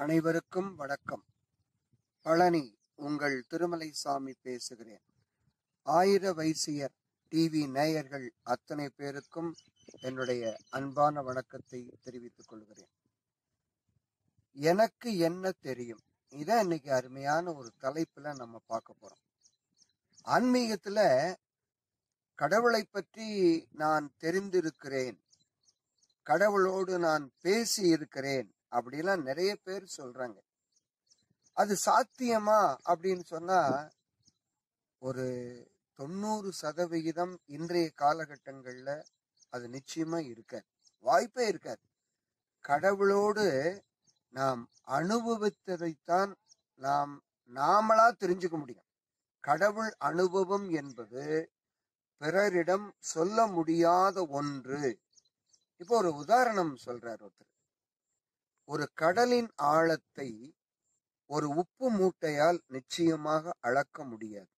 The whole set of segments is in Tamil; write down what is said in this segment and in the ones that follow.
அனைவருக்கும் வணக்கம் பழனி உங்கள் திருமலை சாமி பேசுகிறேன் ஆயிர வைசியர் டிவி நேயர்கள் அத்தனை பேருக்கும் என்னுடைய அன்பான வணக்கத்தை தெரிவித்துக் கொள்கிறேன் எனக்கு என்ன தெரியும் இதான் இன்னைக்கு அருமையான ஒரு தலைப்புல நம்ம பார்க்க போறோம் ஆன்மீகத்துல கடவுளை பற்றி நான் தெரிந்திருக்கிறேன் கடவுளோடு நான் பேசி இருக்கிறேன் அப்படிலாம் நிறைய பேர் சொல்றாங்க அது சாத்தியமா அப்படின்னு சொன்னா ஒரு தொண்ணூறு சதவிகிதம் இன்றைய காலகட்டங்கள்ல அது நிச்சயமா இருக்காது வாய்ப்பே இருக்காது கடவுளோடு நாம் அனுபவித்ததைத்தான் நாம் நாமளா தெரிஞ்சுக்க முடியும் கடவுள் அனுபவம் என்பது பிறரிடம் சொல்ல முடியாத ஒன்று இப்போ ஒரு உதாரணம் சொல்றார் ஒருத்தர் ஒரு கடலின் ஆழத்தை ஒரு உப்பு மூட்டையால் நிச்சயமாக அளக்க முடியாது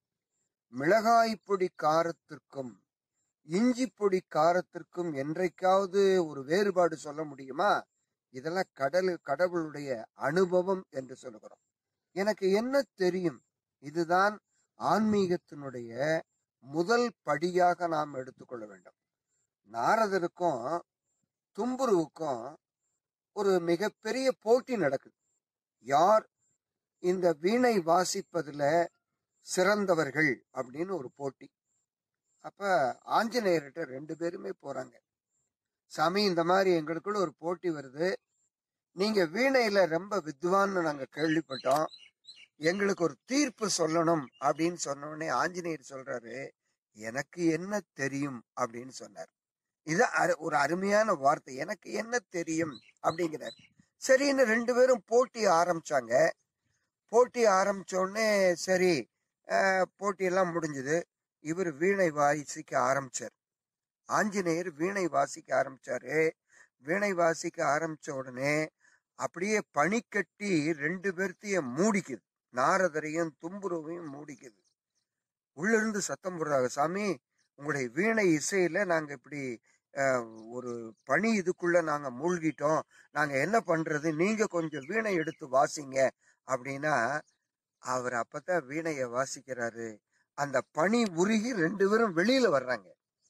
மிளகாய் பொடி காரத்திற்கும் இஞ்சி பொடி காரத்திற்கும் என்றைக்காவது ஒரு வேறுபாடு சொல்ல முடியுமா இதெல்லாம் கடல் கடவுளுடைய அனுபவம் என்று சொல்லுகிறோம் எனக்கு என்ன தெரியும் இதுதான் ஆன்மீகத்தினுடைய முதல் படியாக நாம் எடுத்துக்கொள்ள வேண்டும் நாரதருக்கும் தும்புருவுக்கும் ஒரு மிகப்பெரிய போட்டி நடக்குது யார் இந்த வீணை வாசிப்பதுல சிறந்தவர்கள் அப்படின்னு ஒரு போட்டி அப்ப ஆஞ்சநேயர்கிட்ட ரெண்டு பேருமே போறாங்க சாமி இந்த மாதிரி எங்களுக்குள்ள ஒரு போட்டி வருது நீங்க வீணையில ரொம்ப வித்வான்னு நாங்க கேள்விப்பட்டோம் எங்களுக்கு ஒரு தீர்ப்பு சொல்லணும் அப்படின்னு சொன்ன உடனே ஆஞ்சநேயர் சொல்றாரு எனக்கு என்ன தெரியும் அப்படின்னு சொன்னார் இது அரு- ஒரு அருமையான வார்த்தை எனக்கு என்ன தெரியும் அப்படிங்கிறார் சரின்னு ரெண்டு பேரும் போட்டி ஆரம்பிச்சாங்க போட்டி ஆரம்பிச்ச உடனே சரி அஹ், போட்டியெல்லாம் முடிஞ்சது இவர் வீணை வாசிக்க ஆரம்பிச்சார் ஆஞ்சநேயர் வீணை வாசிக்க ஆரம்பிச்சாரு வீணை வாசிக்க ஆரம்பிச்ச உடனே அப்படியே பனிக்கட்டி ரெண்டு பேர்த்தையும் மூடிக்குது நாரதரையும் தும்புருவையும் மூடிக்குது உள்ள இருந்து சத்தம் போடுறாங்க சாமி உங்களுடைய வீணை இசையில நாங்க இப்படி அஹ், ஒரு பனி இதுக்குள்ள நாங்க மூழ்கிட்டோம் நாங்க என்ன பண்றது நீங்க கொஞ்சம் வீணை எடுத்து வாசிங்க அப்படின்னா அவர் அப்பதான் வீணைய வாசிக்கிறாரு அந்த பனி உருகி ரெண்டு பேரும் வெளியில வர்றாங்க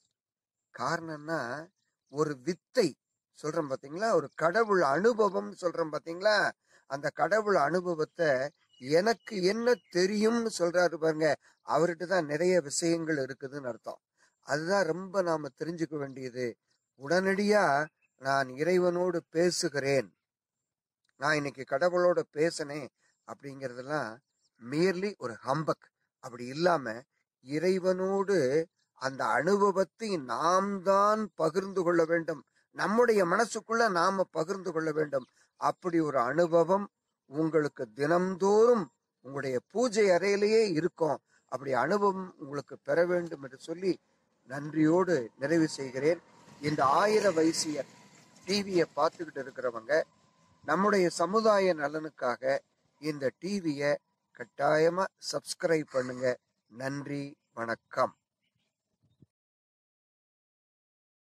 காரணம்னா ஒரு வித்தை சொல்றோம் பாத்தீங்களா ஒரு கடவுள் அனுபவம் சொல்றோம் பாத்தீங்களா அந்த கடவுள் அனுபவத்தை எனக்கு என்ன தெரியும்னு சொல்றாரு பாருங்க அவர்கிட்ட தான் நிறைய விஷயங்கள் இருக்குதுன்னு அர்த்தம் அதுதான் ரொம்ப நாம தெரிஞ்சுக்க வேண்டியது உடனடியா நான் இறைவனோடு பேசுகிறேன் நான் இன்னைக்கு கடவுளோட பேசினேன் அப்படிங்கறதெல்லாம் மியர்லி ஒரு ஹம்பக் அப்படி இல்லாம இறைவனோடு அந்த அனுபவத்தை நாம் தான் பகிர்ந்து கொள்ள வேண்டும் நம்முடைய மனசுக்குள்ள நாம பகிர்ந்து கொள்ள வேண்டும் அப்படி ஒரு அனுபவம் உங்களுக்கு தினம்தோறும் உங்களுடைய பூஜை அறையிலேயே இருக்கும் அப்படி அனுபவம் உங்களுக்கு பெற வேண்டும் என்று சொல்லி நன்றியோடு நிறைவு செய்கிறேன் இந்த ஆயிர வைசியர் டிவியை பார்த்துக்கிட்டு இருக்கிறவங்க நம்முடைய சமுதாய நலனுக்காக இந்த டிவியை கட்டாயமா சப்ஸ்கிரைப் பண்ணுங்க நன்றி வணக்கம்